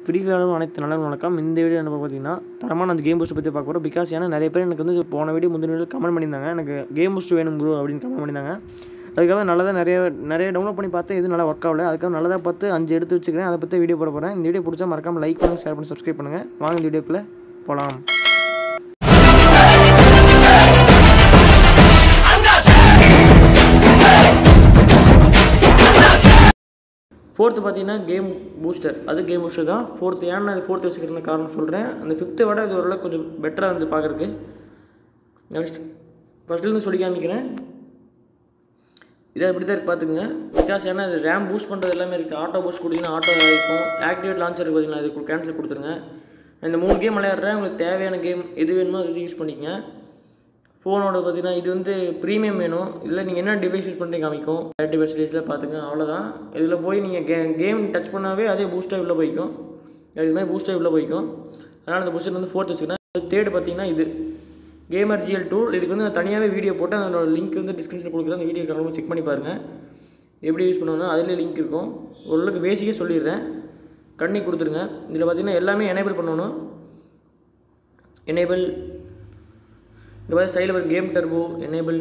free ஃபயரும் அனைத்து நல்ல வணக்கம் இந்த வீடியோ என்ன பார்த்தீங்கன்னா தரமான அந்த கேம் பூஸ்ட் பற்றி பார்க்க போகிறோம் பிகாஸ் ஏன்னா நிறைய பேர் எனக்கு வந்து போன வீடியோ முந்தின வீடியோ கமெண்ட் பண்ணியிருந்தாங்க எனக்கு கேம் பூஸ்ட் வேணும் ப்ரோ அப்படின்னு கமெண்ட் பண்ணியிருந்தாங்க அதுக்காக நல்லதாக நிறைய நிறைய டவுன்லோட் பண்ணி பார்த்து எதுவும் நல்லா ஒர்க் ஆகல அதுக்காக நல்லதாக பார்த்து அஞ்சு எடுத்து வச்சுக்கிறேன் அதை பற்றி வீடியோ போட போகிறேன் இந்த வீடியோ பிடிச்சா மறக்காமல் லைக் பண்ணுங்கள் ஷேர் பண்ணி சப்ஸ்கிரைப் பண்ணுங்கள் வாங்க இந்த வீடியோக்குள்ளே போகலாம் ஃபோர்த்து பார்த்தீங்கன்னா கேம் பூஸ்டர் அது கேம் பூஸ்டர் தான் ஃபோர்த்து ஏன் நான் ஃபோர்த்து வச்சுக்கிறேன்னு காரணம் சொல்கிறேன் அந்த ஃபிஃப்த்தை விட இது ஓரளவுக்கு கொஞ்சம் பெட்டராக வந்து பார்க்குறக்கு நெக்ஸ்ட் ஃபஸ்ட்லேருந்து சொல்லி காமிக்கிறேன் இதை இப்படி தான் இருக்கு பார்த்துக்குங்க பிகாஸ் ஏன்னா இது ரேம் பூஸ்ட் பண்ணுறது எல்லாமே இருக்குது ஆட்டோ பூஸ்ட் கொடுத்தீங்கன்னா ஆட்டோ இருக்கும் ஆக்டிவேட் லான்ச்சர் பார்த்தீங்கன்னா இது கேன்சல் கொடுத்துருங்க இந்த மூணு கேம் விளையாடுறேன் உங்களுக்கு தேவையான கேம் எது வேணுமோ அது யூஸ் பண்ணிக்கங்க ஃபோனோட பார்த்தீங்கன்னா இது வந்து ப்ரீமியம் வேணும் இல்லை நீங்கள் என்ன டிவைஸ் யூஸ் பண்ணுறீங்க காமிக்கும் தேர்ட்டி பர்சன்டேஜில் பார்த்துங்க அவ்வளோதான் இதில் போய் நீங்கள் கே கேம் டச் பண்ணாவே அதே பூஸ்ட்டாக உள்ளே போய்க்கும் இது மாதிரி பூஸ்ட்டாக உள்ளே போய்க்கும் அதனால் அந்த பூஸ்டர் வந்து ஃபோர்த் வச்சுக்கிறேன் தேர்டு பார்த்தீங்கன்னா இது கேமர் ஜிஎல் டூல் இதுக்கு வந்து நான் தனியாகவே வீடியோ போட்டு அதனோட லிங்க் வந்து டிஸ்கிரிப்ஷனில் கொடுக்குறேன் அந்த வீடியோ கலந்து செக் பண்ணி பாருங்கள் எப்படி யூஸ் பண்ணணும் அதில் லிங்க் இருக்கும் ஓரளவுக்கு பேசிக்கே சொல்லிடுறேன் கண்ணி கொடுத்துருங்க இதில் பார்த்தீங்கன்னா எல்லாமே எனேபிள் பண்ணணும் எனேபிள் இந்த மாதிரி சைடில் ஒரு game turbo enable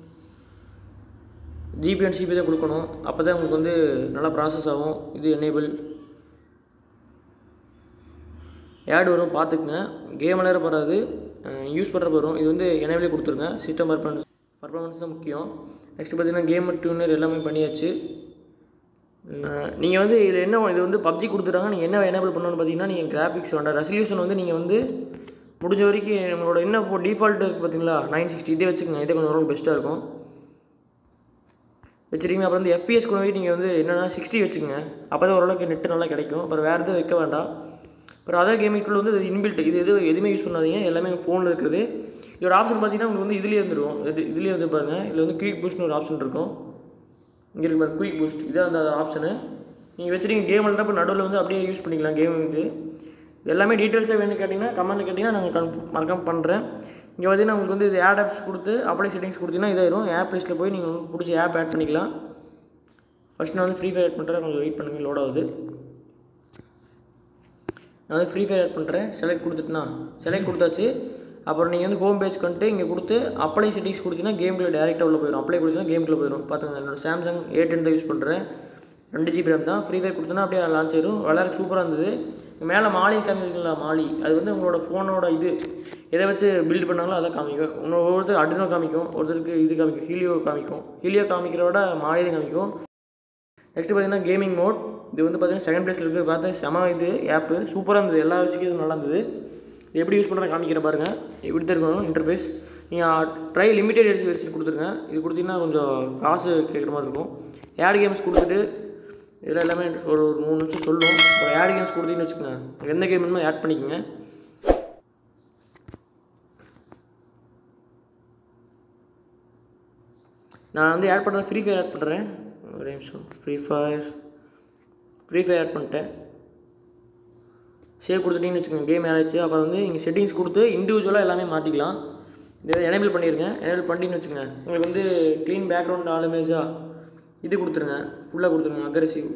GP and CP தான் கொடுக்கணும் அப்போ தான் உங்களுக்கு வந்து நல்லா ப்ராசஸ் ஆகும் இது எனேபிள் ஆட் வரும் பார்த்துக்குங்க கேம் விளையாட போகாது யூஸ் பண்ணுற வரும் இது வந்து எனேபிளே கொடுத்துருங்க சிஸ்டம் பர்ஃபார்மன்ஸ் பர்ஃபார்மன்ஸ் தான் முக்கியம் நெக்ஸ்ட் பார்த்தீங்கன்னா கேமர் டியூனர் எல்லாமே பண்ணியாச்சு நீங்கள் வந்து இதில் என்ன இது வந்து பப்ஜி கொடுத்துட்டாங்க நீங்கள் என்ன எனேபிள் பண்ணணும்னு பார்த்தீங்கன்னா நீங்கள் கிராஃபிக்ஸ் வேண்டாம் ரெசல்யூஷன் வந்து நீங்கள் வந்து முடிஞ்ச வரைக்கும் நம்மளோட என்ன ஃபோ டிஃபால்ட் இருக்குது பார்த்தீங்களா நைன் சிக்ஸ்டி இதே வச்சுக்கோங்க இதே கொஞ்சம் ஓரளவுக்கு பெஸ்ட்டாக இருக்கும் வச்சுருக்கீங்க அப்புறம் வந்து எஃபிஎஸ் கொண்டு போய் நீங்கள் வந்து என்னென்னா சிக்ஸ்டி வச்சுக்கோங்க அப்போ தான் ஓரளவுக்கு நெட்டு நல்லா கிடைக்கும் அப்புறம் வேறு எதுவும் வைக்க வேண்டாம் அப்புறம் அதர் கேமிங்குள்ள வந்து இது இன்பில்ட் இது எது எதுவுமே யூஸ் பண்ணாதீங்க எல்லாமே ஃபோனில் இருக்குது இதோட ஆப்ஷன் பார்த்தீங்கன்னா உங்களுக்கு வந்து இதுலேயே வந்துடும் இது இதுலேயே வந்து பாருங்கள் இதில் வந்து குயிக் பூஸ்ட்னு ஒரு ஆப்ஷன் இருக்கும் இங்கே இருக்கு பாருங்க குயிக் பூஸ்ட் இதான் அந்த ஆப்ஷனு நீங்கள் வச்சுருக்கீங்க கேம் விளாட்றப்ப நடுவில் வந்து அப்படியே யூஸ் பண்ணிக்கலாம் கேம் இது எல்லாமே டீட்டெயில்ஸாக வேணும்னு கேட்டிங்கன்னா கமெண்ட்டில் கேட்டிங்கன்னா நாங்கள் கன்ஃபார்ம் மறக்காம பண்ணுறேன் இங்கே பார்த்தீங்கன்னா உங்களுக்கு வந்து இது ஆட் ஆப்ஸ் கொடுத்து அப்ளை செட்டிங்ஸ் கொடுத்தீங்கன்னா இதாயிரும் ஆப் லிஸ்ட்டில் போய் நீங்கள் உங்களுக்கு பிடிச்ச ஆப் ஆட் பண்ணிக்கலாம் ஃபஸ்ட் நான் வந்து ஃப்ரீ ஃபயர் ஆட் பண்ணுறேன் கொஞ்சம் வெயிட் பண்ணுங்கள் லோட் ஆகுது நான் வந்து ஃப்ரீ ஃபயர் ஆட் பண்ணுறேன் செலக்ட் கொடுத்துட்டுனா செலக்ட் கொடுத்தாச்சு அப்புறம் நீங்கள் வந்து ஹோம் பேஜ் வந்துட்டு இங்கே கொடுத்து அப்ளை செட்டிங்ஸ் கொடுத்தீங்கன்னா கேம்குள்ளே டேரெக்டாக உள்ள போயிடும் அப்ளை கொடுத்தீங்கன்னா கேம்குள்ளே போயிடும் பார்த்துங்க என்னோட சாம்சங் ஏ டென் தான் யூஸ் பண்ணுறேன் ரெண்டு ஜிபி ரேம் தான் ஃப்ரீ ஃபயர் கொடுத்தோன்னா அப்படியே லான்ச் ஆயிடும் விளையாட சூப்பராக இருந்தது மேலே மாலி காமிக்குங்களா மாலி அது வந்து உங்களோட ஃபோனோட இது எதை வச்சு பில்ட் பண்ணாங்களோ அதை காமிக்கும் இன்னும் ஒவ்வொருத்தர் அடுனோ காமிக்கும் ஒருத்தருக்கு இது காமிக்கும் ஹீலியோ காமிக்கும் ஹீலியோ காமிக்கிறத விட மாலி தான் காமிக்கும் நெக்ஸ்ட் பார்த்தீங்கன்னா கேமிங் மோட் இது வந்து பார்த்தீங்கன்னா செகண்ட் பிளேஸில் இருக்குது பார்த்து செம இது ஆப்பு சூப்பராக இருந்தது எல்லா விஷயமும் நல்லா இருந்தது இது எப்படி யூஸ் பண்ணுறேன் காமிக்கிற பாருங்கள் இப்படி தான் இருக்கணும் இன்டர்ஃபேஸ் நீங்கள் ட்ரை லிமிடெட் எடிஷன் வெர்ஷன் கொடுத்துருங்க இது கொடுத்தீங்கன்னா கொஞ்சம் காசு கேட்குற மாதிரி இருக்கும் ஆட் கேம்ஸ் கொடுத்துட்டு இதில் எல்லாமே ஒரு ஒரு மூணு நிமிஷம் சொல்லும் ஒரு ஆட் கேம்ஸ் கொடுத்தீங்கன்னு வச்சுக்கோங்க எந்த கேம் வேணுமோ ஆட் பண்ணிக்கோங்க நான் வந்து ஆட் பண்ணுறேன் ஃப்ரீ ஃபயர் ஆட் பண்ணுறேன் ஒரு நிமிஷம் free fire free fire add பண்ணிட்டேன் சேவ் கொடுத்துட்டீங்கன்னு வச்சுக்கோங்க கேம் ஆடாச்சு அப்புறம் வந்து நீங்கள் செட்டிங்ஸ் கொடுத்து இண்டிவிஜுவலாக எல்லாமே மாற்றிக்கலாம் இதை எனேபிள் பண்ணிடுங்க எனேபிள் பண்ணிட்டீங்கன்னு வச்சுக்கோங்க உங்களுக்கு வந்து க்ளீன் பேக்ரவுண்ட் ஆலுமேஜாக இது கொடுத்துருங்க ஃபுல்லாக கொடுத்துருங்க அக்ரெசிவ்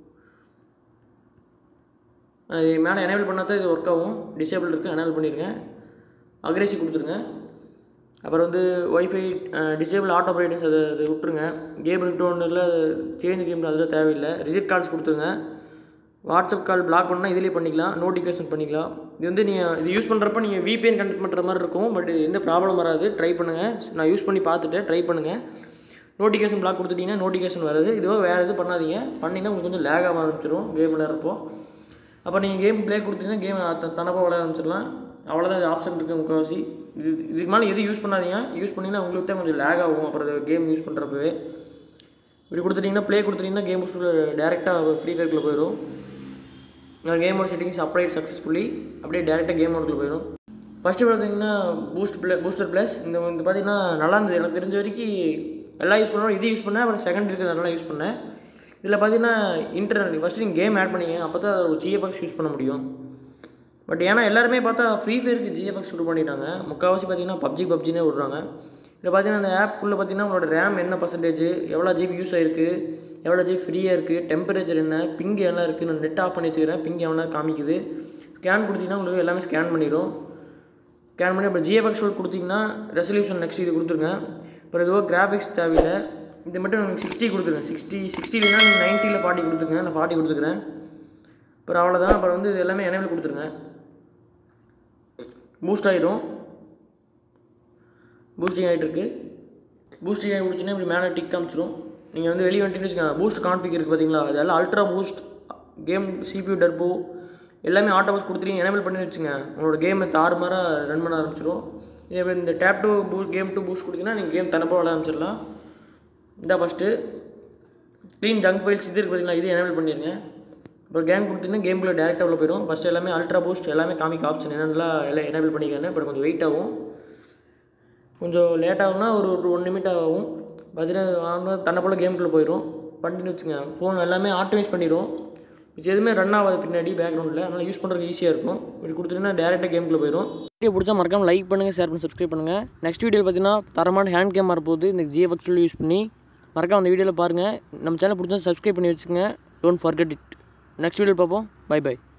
அது மேலே எனேபிள் பண்ணால் தான் இது ஒர்க் ஆகும் டிசேபிள் இருக்குது எனேபிள் பண்ணிடுங்க அக்ரெசிவ் கொடுத்துருங்க அப்புறம் வந்து ஒய்ஃபை டிசேபிள் ஆட்டோ ஆப்ரேட்டிங்ஸ் அதை அதை விட்டுருங்க கேம் ரிங்டோனில் சேஞ்ச் கேம் அதில் தேவையில்லை ரிசிட் கால்ஸ் கொடுத்துருங்க வாட்ஸ்அப் கால் பிளாக் பண்ணால் இதிலே பண்ணிக்கலாம் நோட்டிஃபிகேஷன் பண்ணிக்கலாம் இது வந்து நீங்கள் இது யூஸ் பண்ணுறப்ப நீங்கள் விபிஎன் கனெக்ட் பண்ணுற மாதிரி இருக்கும் பட் எந்த ப்ராப்ளம் வராது ட்ரை பண்ணுங்கள் நான் யூஸ் பண்ணி பார்த்துட்டேன் ட்ரை பண்ணுங்கள் நோட்டிஃபிகேஷன் பிளாக் கொடுத்துட்டிங்கன்னா நோட்டிஃபிகேஷன் வருது இதுவோ வேறு எதுவும் பண்ணாதீங்க பண்ணிங்கன்னா உங்களுக்கு கொஞ்சம் லேக் ஆக ஆரம்பிச்சிடும் கேம் விளையாடுறப்போ அப்போ நீங்கள் கேம் ப்ளே கொடுத்தீங்கன்னா கேம் தனப்பாக விளையாட ஆரம்பிச்சிடலாம் அவ்வளோதான் இது ஆப்ஷன் இருக்குது முக்கால்வாசி இது இதுக்கு மேலே எது யூஸ் பண்ணாதீங்க யூஸ் பண்ணிங்கன்னா உங்களுக்கு தான் கொஞ்சம் லேக் ஆகும் அப்புறம் கேம் யூஸ் பண்ணுறப்பவே இப்படி கொடுத்துட்டிங்கன்னா ப்ளே கொடுத்துட்டிங்கன்னா கேம் டேரெக்டாக ஃப்ரீ ஃபயர்க்குள்ளே போயிடும் கேமோட செட்டிங்ஸ் அப்ளை சக்ஸஸ்ஃபுல்லி அப்படியே டேரெக்டாக கேம் மோடுக்குள்ளே போயிடும் ஃபஸ்ட்டு பார்த்தீங்கன்னா பூஸ்ட் ப்ளே பூஸ்டர் ப்ளஸ் இந்த இந்த பார்த்தீங்கன்னா நல்லா இருந்தது எனக்கு தெரிஞ்ச வரைக்கும் எல்லாம் யூஸ் பண்ணுவோம் இது யூஸ் பண்ணேன் அப்புறம் செகண்ட் இருக்கிற நல்லா யூஸ் பண்ணேன் இதில் பார்த்தீங்கன்னா இன்டர்னல் ஃபஸ்ட்டு நீங்கள் கேம் ஆட் பண்ணிங்க அப்போ தான் ஒரு ஜிஎஃப்எக்ஸ் யூஸ் பண்ண முடியும் பட் ஏன்னா எல்லாருமே பார்த்தா ஃப்ரீ ஃபயருக்கு ஜிஎஃப்எக்ஸ் ஷூட் பண்ணிட்டாங்க முக்கால்வாசி பார்த்தீங்கன்னா பப்ஜி பப்ஜினே விட்றாங்க இதில் பார்த்தீங்கன்னா அந்த ஆப்க்குள்ளே பார்த்தீங்கன்னா உங்களோட ரேம் என்ன பர்சன்டேஜ் எவ்வளோ ஜிபி யூஸ் ஆயிருக்கு எவ்வளோ ஜிபி ஃப்ரீயாக இருக்குது டெம்பரேச்சர் என்ன பிங் எல்லாம் இருக்குது நான் நெட் ஆஃப் பண்ணி வச்சுக்கிறேன் பிங் எவ்வளோ காமிக்குது ஸ்கேன் கொடுத்தீங்கன்னா உங்களுக்கு எல்லாமே ஸ்கேன் பண்ணிடும் ஸ்கேன் பண்ணி அப்புறம் ஜிஎஃப்எக்ஸ் கொடுத்தீங்கன்னா ரெசல்யூஷன் நெக்ஸ்ட் இது கொடுத்துருங்க அப்புறம் எதுவோ கிராஃபிக்ஸ் தேவையில்லை இது மட்டும் எனக்கு சிக்ஸ்டி கொடுத்துருங்க சிக்ஸ்டி சிக்ஸ்டிலனா நீங்கள் நைன்ட்டியில் ஃபார்ட்டி கொடுத்துருங்க நான் ஃபார்ட்டி கொடுத்துக்கிறேன் அப்புறம் அவ்வளோதான் அப்புறம் வந்து இது எல்லாமே எனேபிள் கொடுத்துருங்க பூஸ்ட் ஆயிடும் பூஸ்டிங் ஆகிட்டு இருக்கு பூஸ்டிங் ஆகி முடிச்சுன்னா இப்படி மேலே டிக் காமிச்சிரும் நீங்கள் வந்து வெளியே வந்துட்டு வச்சுக்கோங்க பூஸ்ட் கான்ஃபிக் இருக்குது பார்த்தீங்களா அதெல்லாம் ultra boost game CPU turbo எல்லாமே ஆட்டோ பஸ் கொடுத்துருங்க எனேபிள் பண்ணி வச்சுங்க உங்களோட கேமை தாறுமாறாக ரன் பண்ண ஆரம்பிச்சிடும் இதே மாதிரி இந்த டேப் டு பூ கேம் டு பூஸ்ட் கொடுத்தீங்கன்னா நீங்கள் கேம் தனப்பாக விளையாட ஆரம்பிச்சிடலாம் இதான் ஃபஸ்ட்டு க்ளீன் ஜங்க் ஃபைல்ஸ் இது இருக்குது பார்த்தீங்களா இது எனேபிள் பண்ணிடுங்க அப்புறம் கேம் கொடுத்தீங்கன்னா கேம்குள்ளே டேரெக்டாக உள்ள போயிடும் ஃபஸ்ட்டு எல்லாமே அல்ட்ரா பூஸ்ட் எல்லாமே காமிக்க ஆப்ஷன் என்னென்னலாம் எல்லாம் எனேபிள் பண்ணிக்கிறேன் அப்புறம் கொஞ்சம் வெயிட் ஆகும் கொஞ்சம் லேட் ஆகும்னா ஒரு ஒரு ஒன் நிமிட் ஆகும் பார்த்தீங்கன்னா தன்னை போல் கேமுக்குள்ளே போயிடும் பண்ணிட்டு வச்சுங்க ஃபோன் எல்லாமே ஆட்டோமைஸ் பண்ணிடும் மிச்சம் எதுவுமே ரன் ஆகாது பின்னாடி பேக்ரவுண்டில் அதனால் யூஸ் பண்ணுறதுக்கு ஈஸியாக இருக்கும் இப்படி கொடுத்துட்டீங்கன்னா டேரெக்டாக கேமுக்குள்ளே போயிடும் வீடியோ பிடிச்சா மறக்காம லைக் பண்ணுங்கள் ஷேர் பண்ணி சப்ஸ்கிரைப் பண்ணுங்கள் நெக்ஸ்ட் வீடியோ பார்த்தீங்கன்னா தரமான ஹேண்ட் கேம் வரப்போகுது இந்த ஜிஎஃப்எக்ஸில் யூஸ் பண்ணி மறக்காம அந்த வீடியோவில் பாருங்கள் நம்ம சேனல் பிடிச்சா சப்ஸ்கிரைப் பண்ணி வச்சுங்க don't forget it next video பார்ப்போம் பை பை